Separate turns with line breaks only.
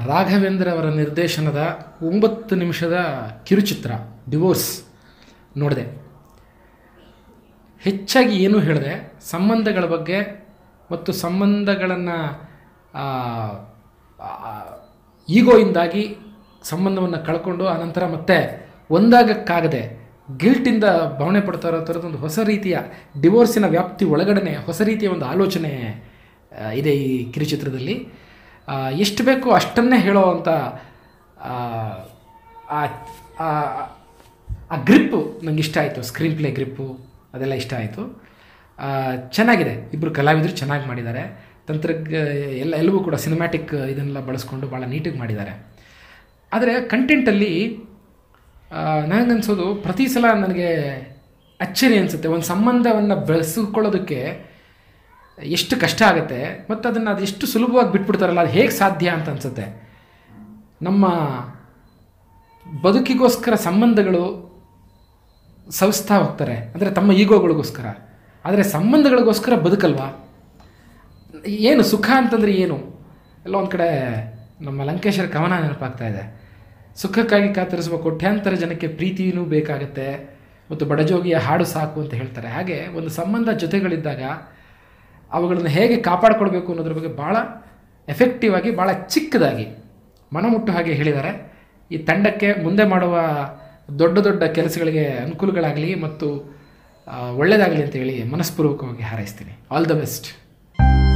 ರಾಘವೇಂದ್ರ ಅವರ ನಿರ್ದೇಶನದ ಒಂಬತ್ತು ನಿಮಿಷದ ಕಿರುಚಿತ್ರ ಡಿವೋರ್ಸ್ ನೋಡಿದೆ ಹೆಚ್ಚಾಗಿ ಏನೂ ಹೇಳಿದೆ ಸಂಬಂಧಗಳ ಬಗ್ಗೆ ಮತ್ತು ಸಂಬಂಧಗಳನ್ನು ಈಗೋಯಿಂದಾಗಿ ಸಂಬಂಧವನ್ನು ಕಳ್ಕೊಂಡು ಆನಂತರ ಮತ್ತೆ ಒಂದಾಗಕ್ಕಾಗದೆ ಗಿಲ್ಟಿಂದ ಭಾವನೆ ಪಡ್ತಾ ಇರೋ ಥರದೊಂದು ಹೊಸ ರೀತಿಯ ಡಿವೋರ್ಸಿನ ವ್ಯಾಪ್ತಿ ಒಳಗಡೆ ಹೊಸ ರೀತಿಯ ಒಂದು ಆಲೋಚನೆ ಆ, ಇದೆ ಈ ಕಿರುಚಿತ್ರದಲ್ಲಿ ಆ, ಎಷ್ಟು ಬೇಕೋ ಅಷ್ಟನ್ನೇ ಹೇಳೋ ಅಂಥ ಆ, ಆ- ಆ- ಆ ಗ್ರಿಪ್ಪು ನಂಗೆ ಇಷ್ಟ ಆಯಿತು ಸ್ಕ್ರೀನ್ ಪ್ಲೇ ಗ್ರಿಪ್ಪು ಅದೆಲ್ಲ ಇಷ್ಟ ಆಯಿತು ಚೆನ್ನಾಗಿದೆ ಇಬ್ಬರು ಕಲಾವಿದರು ಚೆನ್ನಾಗಿ ಮಾಡಿದ್ದಾರೆ ತಂತ್ರಜ್ಞ ಎಲ್ಲ ಎಲ್ಲವೂ ಕೂಡ ಸಿನಿಮ್ಯಾಟಿಕ್ ಇದನ್ನೆಲ್ಲ ಬಳಸ್ಕೊಂಡು ಭಾಳ ನೀಟಾಗಿ ಮಾಡಿದ್ದಾರೆ ಆದರೆ ಕಂಟೆಂಟಲ್ಲಿ ನನಗನ್ಸೋದು ಪ್ರತಿ ಸಲ ನನಗೆ ಅಚ್ಚರಿ ಅನಿಸುತ್ತೆ ಒಂದು ಸಂಬಂಧವನ್ನು ಬೆಳೆಸಿಕೊಳ್ಳೋದಕ್ಕೆ ಎಷ್ಟು ಕಷ್ಟ ಆಗುತ್ತೆ ಮತ್ತು ಅದನ್ನು ಅದು ಎಷ್ಟು ಸುಲಭವಾಗಿ ಬಿಟ್ಬಿಡ್ತಾರಲ್ಲ ಅದು ಹೇಗೆ ಸಾಧ್ಯ ಅಂತ ಅನಿಸುತ್ತೆ ನಮ್ಮ ಬದುಕಿಗೋಸ್ಕರ ಸಂಬಂಧಗಳು ಸವಿಸ್ತಾ ಹೋಗ್ತಾರೆ ಅಂದರೆ ತಮ್ಮ ಈಗೋಗಳಿಗೋಸ್ಕರ ಆದರೆ ಸಂಬಂಧಗಳಿಗೋಸ್ಕರ ಬದುಕಲ್ವಾ ಏನು ಸುಖ ಅಂತಂದರೆ ಏನು ಎಲ್ಲ ಒಂದು ಕಡೆ ನಮ್ಮ ಲಂಕೇಶ್ವರ ಕವನ ನೆನಪಾಗ್ತಾ ಇದೆ ಸುಖಕ್ಕಾಗಿ ಕಾತರಿಸುವ ಕೋಟ್ಯಾಂತರ ಜನಕ್ಕೆ ಪ್ರೀತಿಯೂ ಬೇಕಾಗುತ್ತೆ ಮತ್ತು ಬಡಜೋಗಿಯ ಹಾಡು ಸಾಕು ಅಂತ ಹೇಳ್ತಾರೆ ಹಾಗೆ ಒಂದು ಸಂಬಂಧ ಜೊತೆಗಳಿದ್ದಾಗ ಅವುಗಳನ್ನು ಹೇಗೆ ಕಾಪಾಡಿಕೊಳ್ಬೇಕು ಅನ್ನೋದ್ರ ಬಗ್ಗೆ ಭಾಳ ಎಫೆಕ್ಟಿವ್ ಆಗಿ ಭಾಳ ಚಿಕ್ಕದಾಗಿ ಮನಮುಟ್ಟು ಹಾಗೆ ಹೇಳಿದ್ದಾರೆ ಈ ತಂಡಕ್ಕೆ ಮುಂದೆ ಮಾಡುವ ದೊಡ್ಡ ದೊಡ್ಡ ಕೆಲಸಗಳಿಗೆ ಅನುಕೂಲಗಳಾಗಲಿ ಮತ್ತು ಆ, ಒಳ್ಳೆಯದಾಗಲಿ ಅಂತ ಹೇಳಿ ಮನಸ್ಪೂರ್ವಕವಾಗಿ ಹಾರೈಸ್ತೀನಿ ಆಲ್ ದ ಬೆಸ್ಟ್